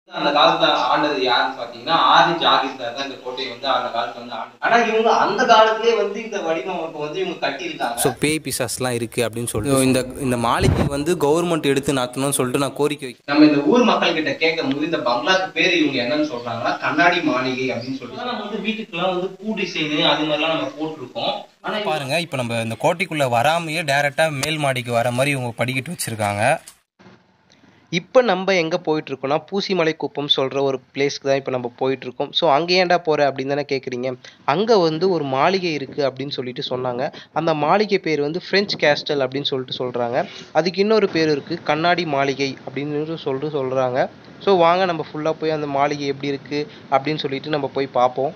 அந்த காலத்துல ஆண்டது யாருன்னு பாத்தீங்கன்னா ஆதி ஜாகிர்தார் தான் இந்த கோட்டையை வந்து அந்த காலத்துல வந்து ஆண்டு ஆனா இவங்க அந்த காலத்திலேயே வந்து இந்த வடிவமைப்பு வந்து இவங்க கட்டியிருக்காங்க ஸோ பேய் பிசாஸ்லாம் இருக்குது அப்படின்னு சொல்லிட்டு இந்த இந்த மாளிகை வந்து கவர்மெண்ட் எடுத்து நடத்தணும்னு சொல்லிட்டு நான் கோரிக்கை வைக்கிறேன் நம்ம இந்த ஊர் மக்கள் கிட்ட கேட்கும் போது இந்த பங்களாக்கு பேர் இவங்க என்னன்னு சொல்றாங்கன்னா கண்ணாடி மாளிகை அப்படின்னு சொல்லிட்டு நம்ம வந்து வீட்டுக்குலாம் வந்து பூ டிசைனு அது மாதிரிலாம் நம்ம போட்டிருக்கோம் ஆனா இப்ப பாருங்க இப்போ நம்ம இந்த கோட்டைக்குள்ளே வராமையே டேரெக்டாக மேல் மாடிக்கு வர மாதிரி இவங்க படிக்கிட்டு வச்சுருக்காங்க இப்போ நம்ம எங்கே போயிட்டுருக்கோம்னா பூசிமலை குப்பம் சொல்கிற ஒரு பிளேஸ்க்கு தான் இப்போ நம்ம போயிட்டுருக்கோம் ஸோ அங்கே ஏன்டா போகிற அப்படின்னு தானே கேட்குறீங்க அங்கே வந்து ஒரு மாளிகை இருக்குது அப்படின்னு சொல்லிட்டு சொன்னாங்க அந்த மாளிகை பேர் வந்து ஃப்ரெஞ்ச் கேஸ்டல் அப்படின்னு சொல்லிட்டு சொல்கிறாங்க அதுக்கு இன்னொரு பேர் இருக்குது கண்ணாடி மாளிகை அப்படின்னு சொல்லிட்டு சொல்கிறாங்க ஸோ வாங்க நம்ம ஃபுல்லாக போய் அந்த மாளிகை எப்படி இருக்குது அப்படின்னு சொல்லிட்டு நம்ம போய் பார்ப்போம்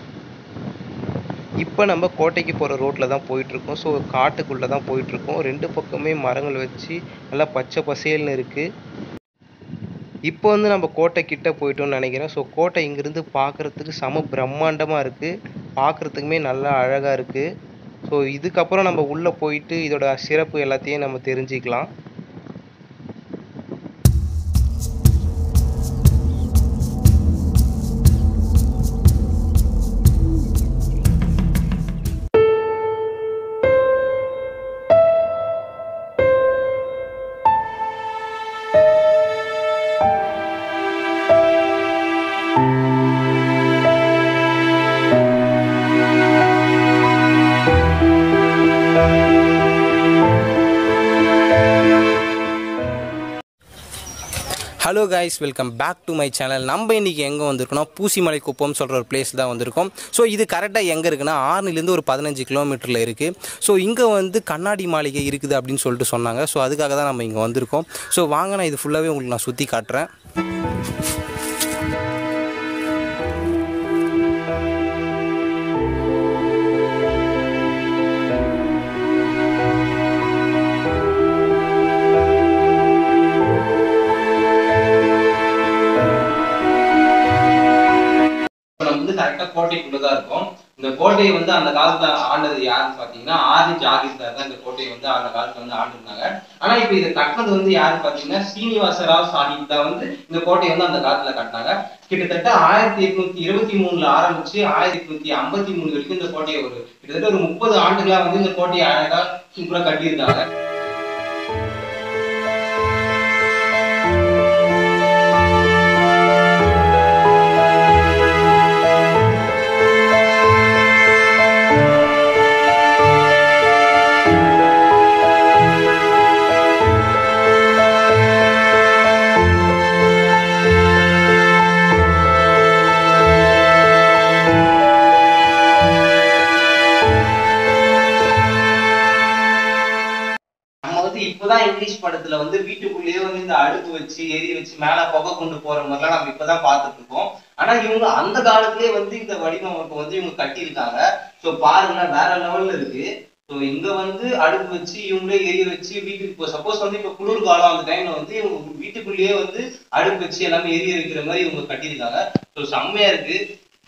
இப்போ நம்ம கோட்டைக்கு போகிற ரோட்டில் தான் போயிட்டுருக்கோம் ஸோ காட்டுக்குள்ளே தான் போயிட்டுருக்கோம் ரெண்டு பக்கமே மரங்கள் வச்சு நல்லா பச்சை பசேல்னு இருக்குது இப்போ வந்து நம்ம கோட்டை கிட்ட போயிட்டோம்னு நினைக்கிறேன் ஸோ கோட்டை இங்கிருந்து பார்க்குறதுக்கு செம பிரம்மாண்டமாக இருக்குது பார்க்குறதுக்குமே நல்லா அழகாக இருக்குது ஸோ இதுக்கப்புறம் நம்ம உள்ளே போயிட்டு இதோட சிறப்பு எல்லாத்தையும் நம்ம தெரிஞ்சுக்கலாம் hello guys welcome back to my channel நம்ம இன்றைக்கி எங்கே வந்திருக்கோம்னா பூசிமலை குப்பம் சொல்கிற ஒரு பிளேஸ் தான் வந்திருக்கோம் ஸோ இது கரெக்டாக எங்கே இருக்குன்னா ஆறுலேருந்து ஒரு பதினஞ்சு கிலோமீட்டரில் இருக்குது ஸோ இங்கே வந்து கண்ணாடி மாளிகை இருக்குது அப்படின்னு சொல்லிட்டு சொன்னாங்க ஸோ அதுக்காக தான் நம்ம இங்கே வந்திருக்கோம் ஸோ வாங்க நான் இது ஃபுல்லாகவே உங்களுக்கு நான் சுற்றி காட்டுறேன் இப்ப நம்ம வந்து கரெக்டா கோட்டைக்குள்ளதான் இருக்கோம் இந்த கோட்டையை வந்து அந்த காலத்துல ஆண்டது யாருன்னு பாத்தீங்கன்னா ஆதி ஜாகிர்தார் தான் இந்த கோட்டையை வந்து அந்த காலத்துல வந்து ஆண்டிருந்தாங்க ஆனா இப்ப இதை கட்டினது வந்து யாருன்னு பாத்தீங்கன்னா ஸ்ரீனிவாசராவ் சாஹிப் தான் வந்து இந்த கோட்டையை வந்து அந்த காலத்துல கட்டினாங்க கிட்டத்தட்ட ஆயிரத்தி எட்நூத்தி இருபத்தி மூணுல ஆரம்பிச்சு ஆயிரத்தி எட்நூத்தி ஐம்பத்தி மூணு வரைக்கும் இந்த கோட்டையை ஒரு கிட்டத்தட்ட ஒரு முப்பது ஆண்டுகளா வந்து இந்த கோட்டையை அழகா சூப்பரா கட்டியிருக்காங்க நம்ம வந்து இப்பதான் இங்கிலீஷ் படத்துல வந்து வீட்டுக்குள்ளேயே வந்து இந்த அடுப்பு வச்சு எரி வச்சு மேல புகை கொண்டு போற மாதிரிலாம் நம்ம இப்பதான் பார்த்துட்டு இருக்கோம் ஆனா இவங்க அந்த காலத்திலேயே வந்து இந்த வடிவமைப்பு வந்து இவங்க கட்டியிருக்காங்க சோ பாருங்க வேற லெவல்ல இருக்கு ஸோ இங்க வந்து அடுப்பு வச்சு இவங்களே எரிய வச்சு வீட்டுக்கு இப்போ சப்போஸ் வந்து இப்போ குளிர் காலம் அந்த டைம்ல வந்து இவங்க வீட்டுக்குள்ளேயே வந்து அடுப்பு வச்சு எல்லாமே எரிய வைக்கிற மாதிரி இவங்க கட்டியிருக்காங்க ஸோ செம்மையா இருக்கு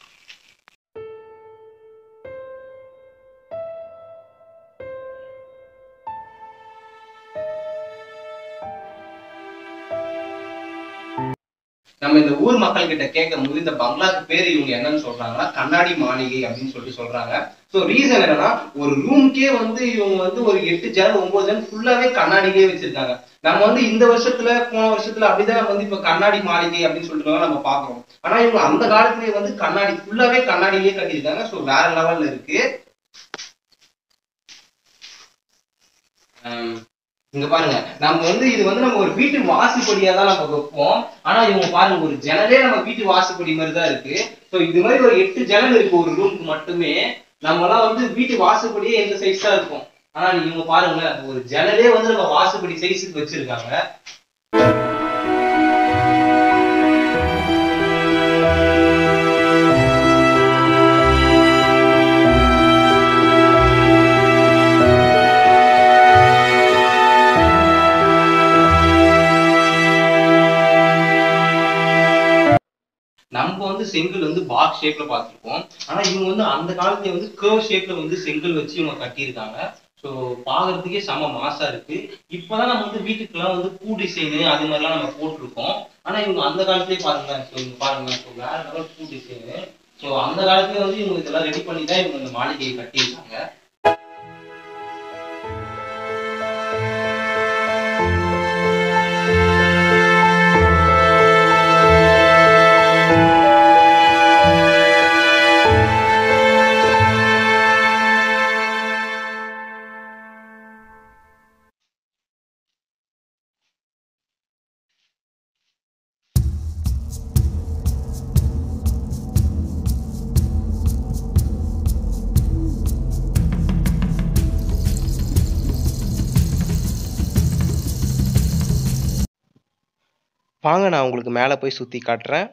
நம்ம இந்த ஊர் மக்கள் கிட்ட கேட்கும் போது இந்த பங்களாக்கு பேர் இவங்க என்னன்னு சொல்றாங்கன்னா கண்ணாடி மாளிகை அப்படின்னு சொல்லிட்டு சொல்றாங்க சோ ரீசன் என்னன்னா ஒரு ரூம்க்கே வந்து இவங்க வந்து ஒரு எட்டு ஜன்னல் ஒன்பது ஜன்னல் ஃபுல்லாவே கண்ணாடிக்கே வச்சிருக்காங்க நம்ம வந்து இந்த வருஷத்துல போன வருஷத்துல அப்படிதான் வந்து இப்ப கண்ணாடி மாளிகை அப்படின்னு சொல்லிட்டு நம்ம பாக்குறோம் ஆனா இவங்க அந்த காலத்திலேயே வந்து கண்ணாடி ஃபுல்லாவே கண்ணாடியிலே கட்டியிருக்காங்க சோ வேற லெவல்ல இருக்கு ஆம், இங்க பாருங்க நம்ம வந்து இது வந்து நம்ம ஒரு வீட்டு வாசப்படியா தான் நம்ம வைப்போம் ஆனா இவங்க பாருங்க ஒரு ஜன்னலே நம்ம வீட்டு வாசப்படி மாதிரி தான் இருக்கு சோ இது மாதிரி ஒரு எட்டு ஜன்னல் இருக்கு ஒரு ரூமுக்கு மட்டுமே நம்ம எல்லாம் வந்து வீட்டு வாசப்படியே எந்த சைஸ் தான் இருக்கும் ஆனா இவங்க பாருங்களேன் ஒரு ஜன்னலே வந்து நம்ம வாசப்படி சைஸுக்கு வச்சிருக்காங்க நம்ம வந்து செங்கல் வந்து பாக்ஸ் ஷேப்ல பார்த்திருப்போம் ஆனா இவங்க வந்து அந்த காலத்துல வந்து கேர்வ் ஷேப்ல வந்து செங்கல் வச்சு இவங்க கட்டியிருக்காங்க ஸோ பார்க்கறதுக்கே செம மாசா இருக்கு இப்பதான் நம்ம வந்து வீட்டுக்கெல்லாம் வந்து பூ டிசைனு அது மாதிரிலாம் நம்ம போட்டிருக்கோம் ஆனா இவங்க அந்த காலத்திலேயே பாருங்களேன் ஸோ இவங்க பாருங்களேன் ஸோ வேற லெவல் பூ டிசைனு ஸோ அந்த காலத்துல வந்து இவங்க இதெல்லாம் ரெடி பண்ணி தான் இவங்க இந்த மாளிகையை கட்டியிருக்காங்க வாங்க நான் உங்களுக்கு மேலே போய் சுற்றி காட்டுறேன்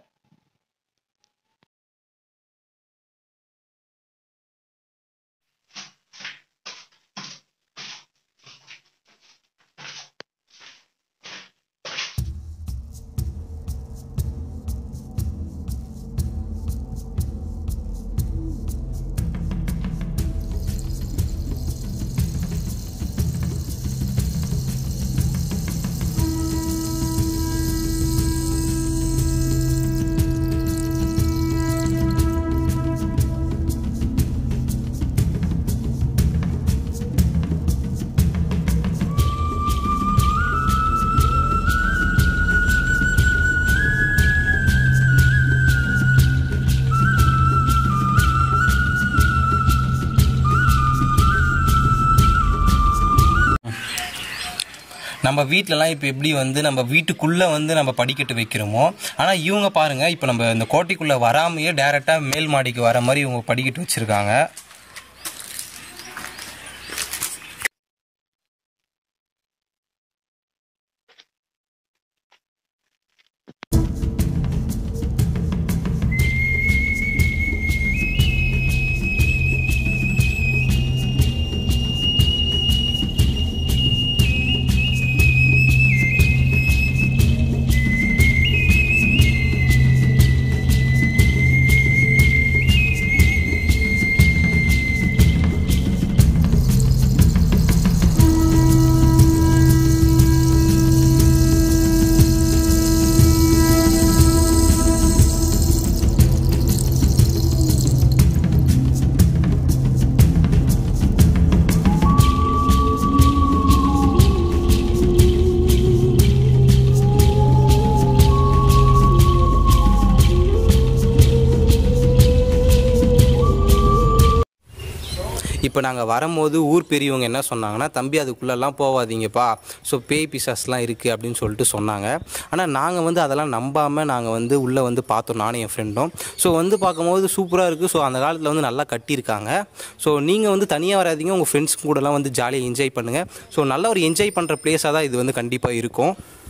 நம்ம வீட்டிலலாம் இப்போ எப்படி வந்து நம்ம வீட்டுக்குள்ளே வந்து நம்ம படிக்கட்டு வைக்கிறோமோ ஆனால் இவங்க பாருங்கள் இப்போ நம்ம இந்த கோட்டைக்குள்ளே வராமையே டேரெக்டாக மேல் மாடிக்கு வர மாதிரி இவங்க படிக்கட்டு வச்சுருக்காங்க இப்போ நாங்கள் வரும்போது ஊர் பெரியவங்க என்ன சொன்னாங்கன்னா தம்பி அதுக்குள்ளெல்லாம் போகாதீங்கப்பா ஸோ பேய் பிசாஸ்லாம் இருக்குது அப்படின்னு சொல்லிட்டு சொன்னாங்க ஆனால் நாங்கள் வந்து அதெல்லாம் நம்பாமல் நாங்கள் வந்து உள்ளே வந்து பார்த்தோம் நானும் என் ஃப்ரெண்டும் ஸோ வந்து பார்க்கும்போது சூப்பராக இருக்குது ஸோ அந்த காலத்தில் வந்து நல்லா கட்டியிருக்காங்க ஸோ நீங்கள் வந்து தனியாக வராதீங்க உங்கள் ஃப்ரெண்ட்ஸ் கூடலாம் வந்து ஜாலியாக என்ஜாய் பண்ணுங்கள் ஸோ நல்ல ஒரு என்ஜாய் பண்ணுற பிளேஸாக தான் இது வந்து கண்டிப்பாக இருக்கும்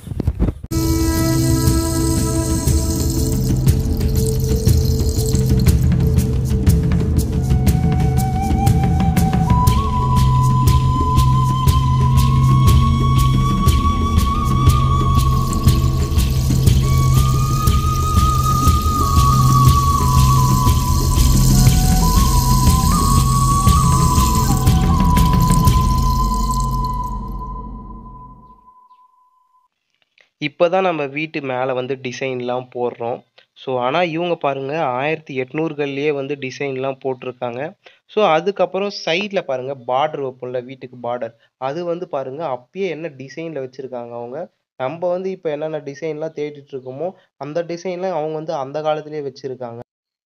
இப்போ தான் நம்ம வீட்டு மேலே வந்து டிசைன்லாம் போடுறோம் ஸோ ஆனால் இவங்க பாருங்கள் ஆயிரத்தி எட்நூறுகள்லேயே வந்து டிசைன்லாம் போட்டிருக்காங்க ஸோ அதுக்கப்புறம் சைடில் பாருங்கள் பார்டர் வைப்போம்ல வீட்டுக்கு பார்டர் அது வந்து பாருங்கள் அப்பயே என்ன டிசைனில் வச்சுருக்காங்க அவங்க நம்ம வந்து இப்போ என்னென்ன டிசைன்லாம் தேடிட்டு இருக்கோமோ அந்த டிசைன்லாம் அவங்க வந்து அந்த காலத்திலேயே வச்சுருக்காங்க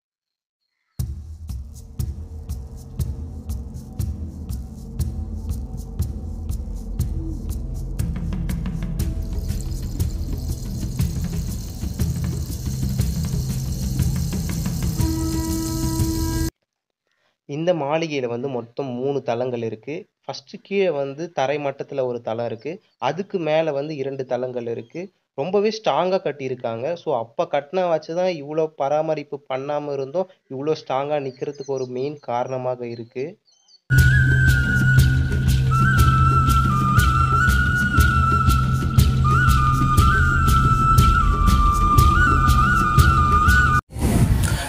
இந்த மாளிகையில் வந்து மொத்தம் மூணு தளங்கள் இருக்குது ஃபஸ்ட்டு கீழே வந்து தரை மட்டத்தில் ஒரு தளம் இருக்குது அதுக்கு மேலே வந்து இரண்டு தளங்கள் இருக்குது ரொம்பவே ஸ்ட்ராங்காக கட்டியிருக்காங்க ஸோ அப்போ கட்டின வச்சு தான் இவ்வளோ பராமரிப்பு பண்ணாமல் இருந்தோம் இவ்வளோ ஸ்ட்ராங்காக நிற்கிறதுக்கு ஒரு மெயின் காரணமாக இருக்குது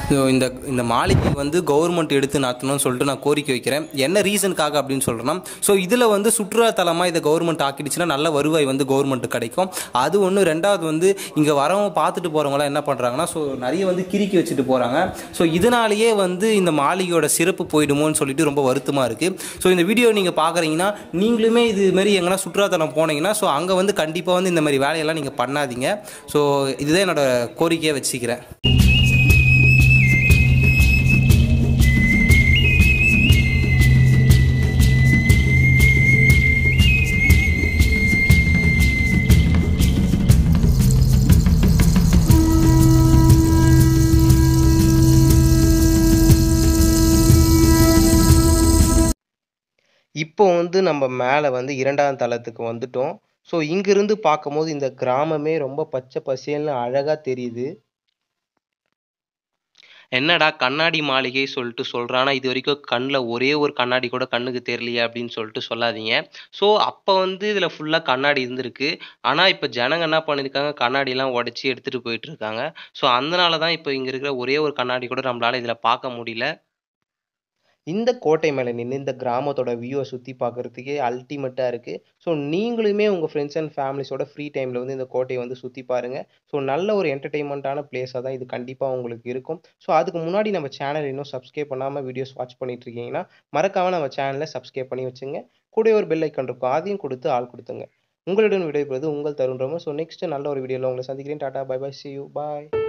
ஸோ இந்த இந்த மாளிகை வந்து கவர்மெண்ட் எடுத்து நடத்தணும்னு சொல்லிட்டு நான் கோரிக்கை வைக்கிறேன் என்ன ரீசனுக்காக அப்படின்னு சொல்கிறேன்னா ஸோ இதில் வந்து சுற்றுலாத்தலமாக இதை கவர்மெண்ட் ஆக்கிடுச்சுன்னா நல்ல வருவாய் வந்து கவர்மெண்ட்டு கிடைக்கும் அது ஒன்று ரெண்டாவது வந்து இங்கே வரவங்க பார்த்துட்டு போகிறவங்களாம் என்ன பண்ணுறாங்கன்னா ஸோ நிறைய வந்து கிறுக்கி வச்சுட்டு போகிறாங்க ஸோ இதனாலேயே வந்து இந்த மாளிகையோட சிறப்பு போயிடுமோன்னு சொல்லிட்டு ரொம்ப வருத்தமாக இருக்குது ஸோ இந்த வீடியோ நீங்கள் பார்க்குறீங்கன்னா நீங்களுமே இது மாதிரி எங்கன்னா சுற்றுலாத்தலம் போனீங்கன்னா ஸோ அங்கே வந்து கண்டிப்பாக வந்து இந்த மாதிரி வேலையெல்லாம் நீங்கள் பண்ணாதீங்க ஸோ இதுதான் என்னோட கோரிக்கையை வச்சுக்கிறேன் இப்போ வந்து நம்ம மேலே வந்து இரண்டாம் தளத்துக்கு வந்துட்டோம் ஸோ இங்கிருந்து பார்க்கும்போது இந்த கிராமமே ரொம்ப பச்சை பசேல்னு அழகாக தெரியுது என்னடா கண்ணாடி மாளிகை சொல்லிட்டு சொல்கிறானா இது வரைக்கும் கண்ணில் ஒரே ஒரு கண்ணாடி கூட கண்ணுக்கு தெரியலையே அப்படின்னு சொல்லிட்டு சொல்லாதீங்க ஸோ அப்போ வந்து இதில் ஃபுல்லாக கண்ணாடி இருந்திருக்கு ஆனால் இப்போ ஜனங்க என்ன பண்ணியிருக்காங்க கண்ணாடிலாம் உடச்சி எடுத்துகிட்டு போயிட்டு இருக்காங்க ஸோ அதனால தான் இப்போ இங்கே இருக்கிற ஒரே ஒரு கண்ணாடி கூட நம்மளால் இதில் பார்க்க முடியல இந்த கோட்டை மேலே நின்று இந்த கிராமத்தோட வியூவை சுற்றி பார்க்குறதுக்கே அல்டிமேட்டாக இருக்குது ஸோ நீங்களுமே உங்கள் ஃப்ரெண்ட்ஸ் அண்ட் ஃபேமிலிஸோட ஃப்ரீ டைமில் வந்து இந்த கோட்டையை வந்து சுற்றி பாருங்கள் ஸோ நல்ல ஒரு என்டர்டெயின்மெண்ட்டான பிளேஸாக தான் இது கண்டிப்பாக உங்களுக்கு இருக்கும் ஸோ அதுக்கு முன்னாடி நம்ம சேனல் இன்னும் சப்ஸ்கிரைப் பண்ணாமல் வீடியோஸ் வாட்ச் பண்ணிட்டு இருக்கீங்கன்னா மறக்காமல் நம்ம சேனலை சப்ஸ்கிரைப் பண்ணி வச்சுங்க கூட ஒரு பெல் ஐக்கன் இருக்கும் அதையும் கொடுத்து ஆள் கொடுத்துங்க உங்களுடன் விடைபெறுவது உங்கள் தருண் ஸோ நெக்ஸ்ட் நல்ல ஒரு வீடியோவில் உங்களை சந்திக்கிறேன் டாடா bye bye see you bye